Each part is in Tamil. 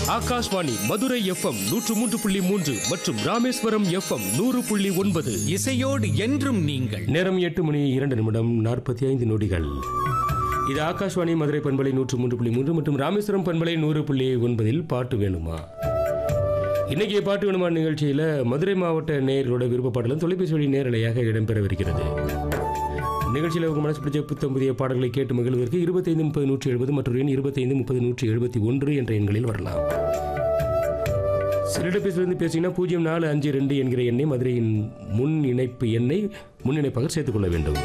ஆகாஷ்வாணி மதுரை எஃப்எம் நூற்று மூன்று புள்ளி மூன்று மற்றும் ராமேஸ்வரம் எஃப்எம் நூறு புள்ளி ஒன்பது இசையோடு என்றும் நீங்கள் நேரம் எட்டு மணி இரண்டு நிமிடம் நாற்பத்தி ஐந்து நொடிகள் இது ஆகாஷ்வாணி மதுரை பண்பலை நூற்று மூன்று புள்ளி மூன்று மற்றும் ராமேஸ்வரம் பண்பலை நூறு புள்ளி ஒன்பதில் பாட்டு வேணுமா இன்னைக்கு பாட்டு வேணுமா நிகழ்ச்சியில் மதுரை மாவட்ட நேயர்களோட விருப்ப பாடலும் தொலைபேசி வழி நேரலையாக இடம்பெறவிருக்கிறது நிகழ்ச்சியில் உங்கள் மனசு பிடிச்ச புத்தம் புதிய பாடல்களை கேட்டு மகிழ்வதற்கு இருபத்தைந்து முப்பது நூற்றி எழுபது மற்றும் எண் இருபத்தைந்து முப்பது நூற்றி எழுபத்தி ஒன்று என்ற எண்களில் வரலாம் சிலிடப்பேசிலிருந்து பேசிங்கன்னா பூஜ்ஜியம் நாலு அஞ்சு ரெண்டு என்கிற எண்ணை மதுரையின் முன் இணைப்பு எண்ணை முன் இணைப்பாக சேர்த்துக் கொள்ள வேண்டும்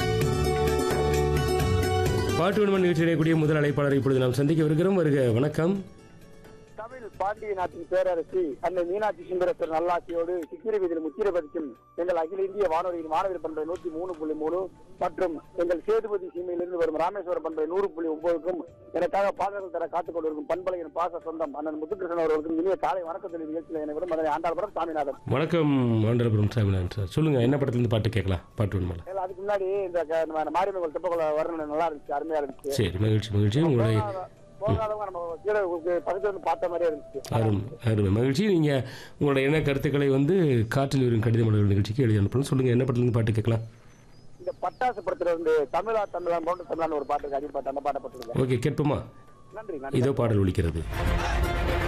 பாட்டு வேணுமா நிகழ்ச்சி கூடிய முதல் அழைப்பாளரை இப்பொழுது நாம் சந்திக்கவிருக்கிறோம் வருக வணக்கம் தமிழ் பாண்டிய நாட்டின் பேரரசி அன்னை மீனாட்சி சுந்தரத்தர் நல்லாட்சியோடு சிக்கிரி வீதியில் முத்திரை பதிக்கும் எங்கள் அகில இந்திய வானொலியின் மாணவர் பண்பை நூத்தி மூணு புள்ளி மூணு மற்றும் எங்கள் சேதுபதி சீமையிலிருந்து வரும் ராமேஸ்வரம் பண்பை நூறு புள்ளி ஒன்பதுக்கும் எனக்காக பாடல்கள் தர காத்துக் கொண்டிருக்கும் பண்பலையின் பாச சொந்தம் அண்ணன் முத்துகிருஷ்ணன் அவர்களுக்கும் இனிய காலை வணக்கத்தில் நிகழ்ச்சியில் எனவிடும் அதனை ஆண்டாள்புரம் சாமிநாதன் வணக்கம் ஆண்டரபுரம் சாமிநாதன் சார் சொல்லுங்க என்ன படத்துலேருந்து பாட்டு கேட்கலாம் பாட்டு வேணுமா ஏன்னா, அதுக்கு முன்னாடி இந்த க- நம்ம மாரியம்மன் தெப்பக்குள்ள வரணும் நல்லா இருந்துச்சு அருமையா இருந்துச்சு சரி மகிழ்ச்சி மகிழ்ச்சி உங்களுடைய போகாத- போகாதவங்க நம்ம கீழே பக்கத்துல வந்து பார்த்த மாதிரியே இருந்துச்சு அருமை அருமை மகிழ்ச்சி நீங்கள் உங்களோட என்ன கருத்துக்களை வந்து காற்றில் வரும் கடித மலர்கள் நிகழ்ச்சிக்கு எழுதி அனுப்பணும் சொல்லுங்கள் என்ன படத்துலேருந்து பாட்டு கேட்கலாம் இந்த பட்டாசு படத்துல இருந்து தமிழா தமிழா போன்ற தமிழான்னு ஒரு பாட்டு இருக்கு அடிப்பாட்டு அந்த பாட்டை போட்டுருங்க ஓகே கேட்போமா நன்றி நன்றி இதோ பாடல் ஒலிக்கிறது